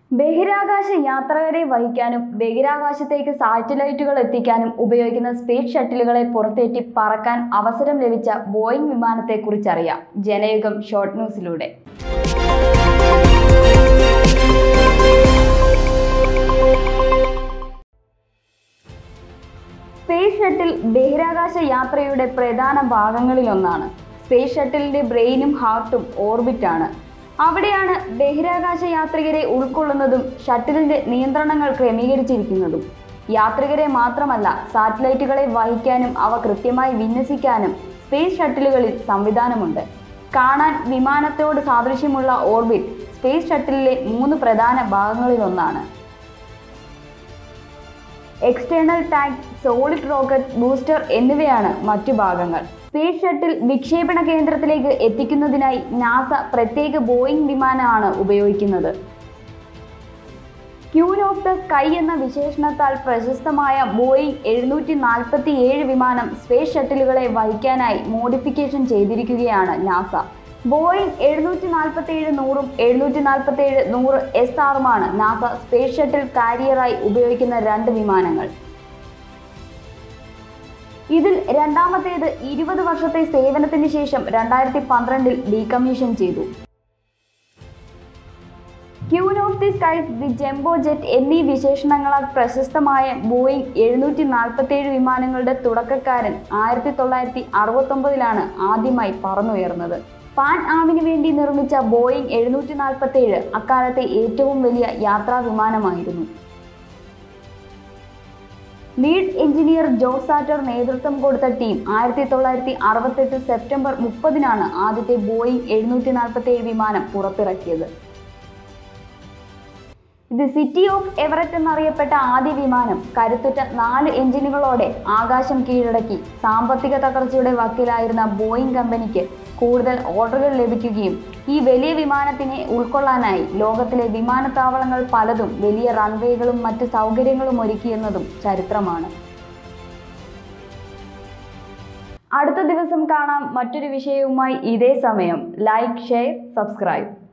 ബഹിരാകാശ യാത്രികരെ വഹിക്കാനും ബഹിരാകാശത്തേക്ക് സാറ്റലൈറ്റുകൾ എത്തിക്കാനും ഉപയോഗിക്കുന്ന സ്പേസ് ഷട്ടിലുകളെ പുറത്തേറ്റി പറക്കാൻ അവസരം ലഭിച്ച ബോയിങ് വിമാനത്തെക്കുറിച്ചറിയാം ജനയുഗം ഷോർട്ട് ന്യൂസിലൂടെ സ്പേസ് ഷട്ടിൽ ബഹിരാകാശ യാത്രയുടെ പ്രധാന ഭാഗങ്ങളിലൊന്നാണ് സ്പേസ് ഷട്ടിലിന്റെ ബ്രെയിനും ഹാർട്ടും ഓർബിറ്റാണ് അവിടെയാണ് ബഹിരാകാശ യാത്രികരെ ഉൾക്കൊള്ളുന്നതും ഷട്ടിലിന്റെ നിയന്ത്രണങ്ങൾ ക്രമീകരിച്ചിരിക്കുന്നതും യാത്രികരെ മാത്രമല്ല സാറ്റലൈറ്റുകളെ വഹിക്കാനും അവ കൃത്യമായി വിന്യസിക്കാനും സ്പേസ് ഷട്ടിലുകളിൽ സംവിധാനമുണ്ട് കാണാൻ വിമാനത്തോട് സാദൃശ്യമുള്ള ഓർബിറ്റ് സ്പേസ് ഷട്ടിലിലെ മൂന്ന് പ്രധാന ഭാഗങ്ങളിലൊന്നാണ് external tank solid rocket booster എന്നിവയാണ് മറ്റു ഭാഗങ്ങൾ സ്പേസ് ഷട്ടിൽ വിക്ഷേപണ കേന്ദ്രത്തിലേക്ക് എത്തിക്കുന്നതിനായി നാസ പ്രത്യേക ബോയിങ് വിമാനമാണ് ഉപയോഗിക്കുന്നത് ക്യൂൻ ഓഫ് ദ സ്കൈ എന്ന വിശേഷണത്താൽ പ്രശസ്തമായ ബോയിങ് എഴുന്നൂറ്റി നാൽപ്പത്തി ഏഴ് വിമാനം സ്പേസ് ഷട്ടിലുകളെ വഹിക്കാനായി മോഡിഫിക്കേഷൻ ചെയ്തിരിക്കുകയാണ് നാസ ബോയിങ് എഴുന്നൂറ്റി നാൽപ്പത്തി ഏഴ് നൂറും എഴുന്നൂറ്റി നാൽപ്പത്തി ഏഴ് നൂറ് എസ് ആറുമാണ് നാസ സ്പേസ് ഷട്ടിൽ കാരിയറായി ഉപയോഗിക്കുന്ന രണ്ട് വിമാനങ്ങൾ ഇതിൽ രണ്ടാമത്തേത് ഇരുപത് വർഷത്തെ സേവനത്തിന് ശേഷം രണ്ടായിരത്തി പന്ത്രണ്ടിൽ ഡീകമ്മീഷൻ ചെയ്തു queen of the skies the jumbo jet എന്നീ വിശേഷണങ്ങളാൽ പ്രശസ്തമായ ബോയിങ് എഴുന്നൂറ്റി നാൽപ്പത്തി ഏഴ് വിമാനങ്ങളുടെ തുടക്കക്കാരൻ ആയിരത്തി തൊള്ളായിരത്തി അറുപത്തൊമ്പതിലാണ് ആദ്യമായി പറന്നുയർന്നത് പാൻ ആമിന് വേണ്ടി നിർമ്മിച്ച ബോയിങ് എഴുന്നൂറ്റി നാൽപ്പത്തി ഏഴ് അക്കാലത്തെ ഏറ്റവും വലിയ യാത്രാ വിമാനമായിരുന്നു ലീഡ് എഞ്ചിനീയർ ജോസ് സാറ്റർ നേതൃത്വം കൊടുത്ത ടീം ആയിരത്തി തൊള്ളായിരത്തി അറുപത്തെട്ട് സെപ്റ്റംബർ മുപ്പതിനാണ് ആദ്യത്തെ ബോയിങ് എഴുന്നൂറ്റി നാൽപ്പത്തി ഏഴ് വിമാനം പുറത്തിറക്കിയത് ഇത് സിറ്റി ഓഫ് എവററ്റ് എന്നറിയപ്പെട്ട ആദ്യ വിമാനം കരുത്തുറ്റ നാല് എഞ്ചിനുകളോടെ ആകാശം കീഴടക്കി സാമ്പത്തിക തകർച്ചയുടെ വക്കിലായിരുന്ന ബോയിങ് കമ്പനിക്ക് കൂടുതൽ ഓർഡറുകൾ ലഭിക്കുകയും ഈ വലിയ വിമാനത്തിനെ ഉൾക്കൊള്ളാനായി ലോകത്തിലെ വിമാനത്താവളങ്ങൾ പലതും വലിയ റൺവേകളും മറ്റ് സൗകര്യങ്ങളും ഒരുക്കിയെന്നതും ചരിത്രമാണ് അടുത്ത ദിവസം കാണാം മറ്റൊരു വിഷയവുമായി ഇതേ സമയം ലൈക്ക് ഷെയർ സബ്സ്ക്രൈബ്